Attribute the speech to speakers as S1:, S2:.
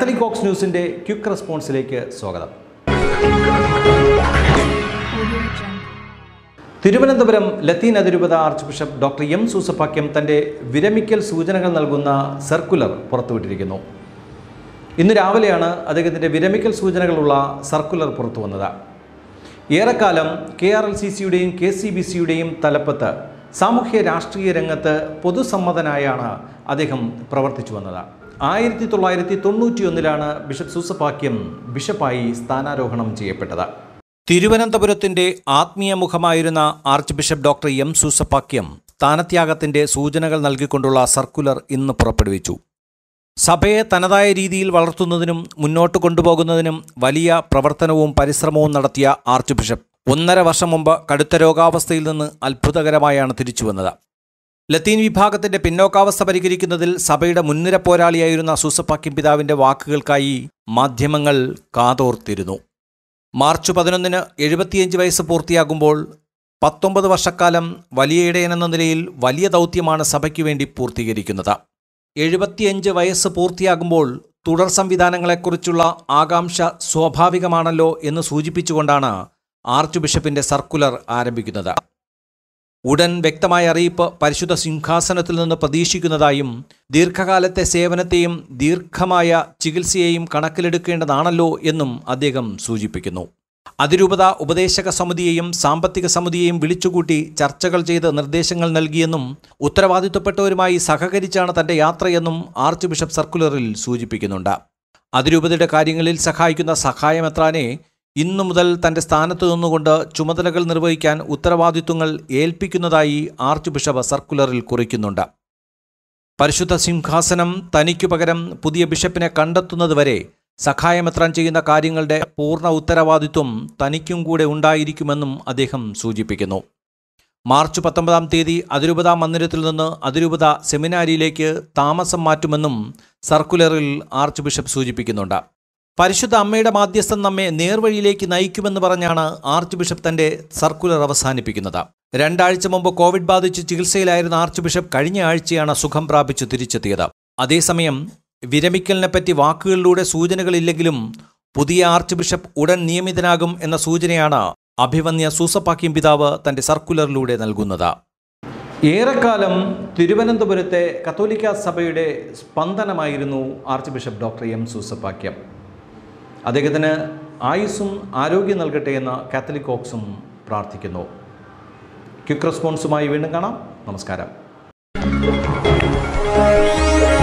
S1: Catholic ഓക്സ് ന്യൂസിൻ്റെ quick റെസ്പോൺസിലേക്ക് സ്വാഗതം തിരുവനന്തപുരം ലത്തീൻ അതിരൂപത archbishop doctor M Soosapakiam തൻ്റെ വിരമിക്കൽ സൂചനകൾ നൽകുന്ന സർക്കുലർ പുറത്തുവിട്ടിരിക്കുന്നു ഇന്ന് രാവിലെയാണ് അദ്ദേഹത്തിൻ്റെ വിരമിക്കൽ സൂചനകളുള്ള സർക്കുലർ പുറത്തു വന്നത് ഏറെക്കാലം കെ ആർ എൽ സി സിയുടെയും കെ സി ബി സിയുടെയും തലപ്പത്ത് സാമൂഹ്യ രാഷ്ട്രീയ രംഗത്ത് പൊതുസമ്മതനായാണ് അദ്ദേഹം പ്രവർത്തിച്ചു വന്നത് ആയിരത്തി തൊള്ളായിരത്തി തൊണ്ണൂറ്റിയൊന്നിലാണ് ബിഷപ്പ് സൂസപ്പാക്യം ബിഷപ്പായി സ്ഥാനാരോഹണം ചെയ്യപ്പെട്ടത് തിരുവനന്തപുരത്തിന്റെ ആത്മീയ മുഖമായിരുന്ന archbishop doctor M Soosapakiam സ്ഥാനത്യാഗത്തിന്റെ സൂചനകൾ നൽകിക്കൊണ്ടുള്ള സർക്കുലർ ഇന്ന് പുറപ്പെടുവിച്ചു സഭയെ തനതായ രീതിയിൽ വളർത്തുന്നതിനും മുന്നോട്ട് കൊണ്ടുപോകുന്നതിനും വലിയ പ്രവർത്തനവും പരിശ്രമവും നടത്തിയ ആർച്ച് ബിഷപ്പ് ഒന്നര വർഷം മുമ്പ് കടുത്ത രോഗാവസ്ഥയിൽ നിന്ന് അത്ഭുതകരമായാണ് തിരിച്ചു വന്നത് ലത്തീൻ വിഭാഗത്തിന്റെ പിന്നോക്കാവസ്ഥ പരിഹരിക്കുന്നതിൽ സഭയുടെ മുൻനിര പോരാളിയായിരുന്ന സൂസപ്പാക്യം പിതാവിന്റെ വാക്കുകൾക്കായി മാധ്യമങ്ങൾ കാതോർത്തിരുന്നു മാർച്ച് പതിനൊന്നിന് എഴുപത്തിയഞ്ച് വയസ്സ് പൂർത്തിയാകുമ്പോൾ പത്തൊമ്പത് വർഷക്കാലം വലിയ ഇടയൻ എന്ന നിലയിൽ വലിയ ദൗത്യമാണ് സഭയ്ക്ക് വേണ്ടി പൂർത്തീകരിക്കുന്നത് എഴുപത്തിയഞ്ച് വയസ്സ് പൂർത്തിയാകുമ്പോൾ തുടർ സംവിധാനങ്ങളെക്കുറിച്ചുള്ള ആകാംക്ഷ സ്വാഭാവികമാണല്ലോ എന്ന് സൂചിപ്പിച്ചുകൊണ്ടാണ് ആർച്ച് ബിഷപ്പിന്റെ സർക്കുലർ ആരംഭിക്കുന്നത് ഉടൻ വ്യക്തമായ അറിയിപ്പ് പരിശുദ്ധ സിംഹാസനത്തിൽ നിന്ന് പ്രതീക്ഷിക്കുന്നതായും ദീർഘകാലത്തെ സേവനത്തെയും ദീർഘമായ ചികിത്സയെയും കണക്കിലെടുക്കേണ്ടതാണല്ലോ എന്നും അദ്ദേഹം സൂചിപ്പിക്കുന്നു അതിരൂപത ഉപദേശക സമിതിയെയും സാമ്പത്തിക സമിതിയെയും വിളിച്ചുകൂട്ടി ചർച്ചകൾ ചെയ്ത് നിർദ്ദേശങ്ങൾ നൽകിയെന്നും ഉത്തരവാദിത്വപ്പെട്ടവരുമായി സഹകരിച്ചാണ് തന്റെ യാത്രയെന്നും ആർച്ച് ബിഷപ്പ് സർക്കുലറിൽ സൂചിപ്പിക്കുന്നുണ്ട് അതിരൂപതയുടെ കാര്യങ്ങളിൽ സഹായിക്കുന്ന സഹായമെത്രാനെ ഇന്നു മുതൽ തന്റെ സ്ഥാനത്ത് നിന്നുകൊണ്ട് ചുമതലകൾ നിർവഹിക്കാൻ ഉത്തരവാദിത്വങ്ങൾ ഏൽപ്പിക്കുന്നതായി ആർച്ച് ബിഷപ്പ് സർക്കുലറിൽ കുറിക്കുന്നുണ്ട് പരിശുദ്ധ സിംഹാസനം തനിക്കു പകരം പുതിയ ബിഷപ്പിനെ കണ്ടെത്തുന്നതുവരെ സഹായമെത്രാൻ ചെയ്യുന്ന കാര്യങ്ങളുടെ പൂർണ്ണ ഉത്തരവാദിത്വം തനിക്കും കൂടെ ഉണ്ടായിരിക്കുമെന്നും അദ്ദേഹം സൂചിപ്പിക്കുന്നു മാർച്ച് പത്തൊമ്പതാം തീയതി അതിരൂപത മന്ദിരത്തിൽ നിന്ന് അതിരൂപത സെമിനാരിയിലേക്ക് താമസം മാറ്റുമെന്നും സർക്കുലറിൽ ആർച്ച് ബിഷപ്പ് സൂചിപ്പിക്കുന്നുണ്ട് പരിശുദ്ധ അമ്മയുടെ മാധ്യസ്ഥം നമ്മെ നേർവഴിയിലേക്ക് നയിക്കുമെന്ന് പറഞ്ഞാണ് ആർച്ച് ബിഷപ്പ് തന്റെ സർക്കുലർ അവസാനിപ്പിക്കുന്നത് രണ്ടാഴ്ച മുമ്പ് കോവിഡ് ബാധിച്ച് ചികിത്സയിലായിരുന്ന ആർച്ച് ബിഷപ്പ് കഴിഞ്ഞ ആഴ്ചയാണ് സുഖം പ്രാപിച്ച് തിരിച്ചെത്തിയത് അതേസമയം വിരമിക്കലിനെപ്പറ്റി വാക്കുകളിലൂടെ സൂചനകളില്ലെങ്കിലും പുതിയ ആർച്ച് ബിഷപ്പ് ഉടൻ നിയമിതനാകും എന്ന സൂചനയാണ് അഭിവന്യ സൂസപ്പാക്യം പിതാവ് തന്റെ സർക്കുലറിലൂടെ നൽകുന്നത് ഏറെക്കാലം തിരുവനന്തപുരത്തെ കത്തോലിക്ക സഭയുടെ സ്പന്ദനമായിരുന്നു archbishop doctor M Soosapakiam അദ്ദേഹത്തിന് ആയുസ്സും ആരോഗ്യം നൽകട്ടെ എന്ന് കാത്തലിക് ഓക്സും പ്രാർത്ഥിക്കുന്നു ക്വിക്ക് റെസ്പോൺസുമായി വീണ്ടും കാണാം നമസ്കാരം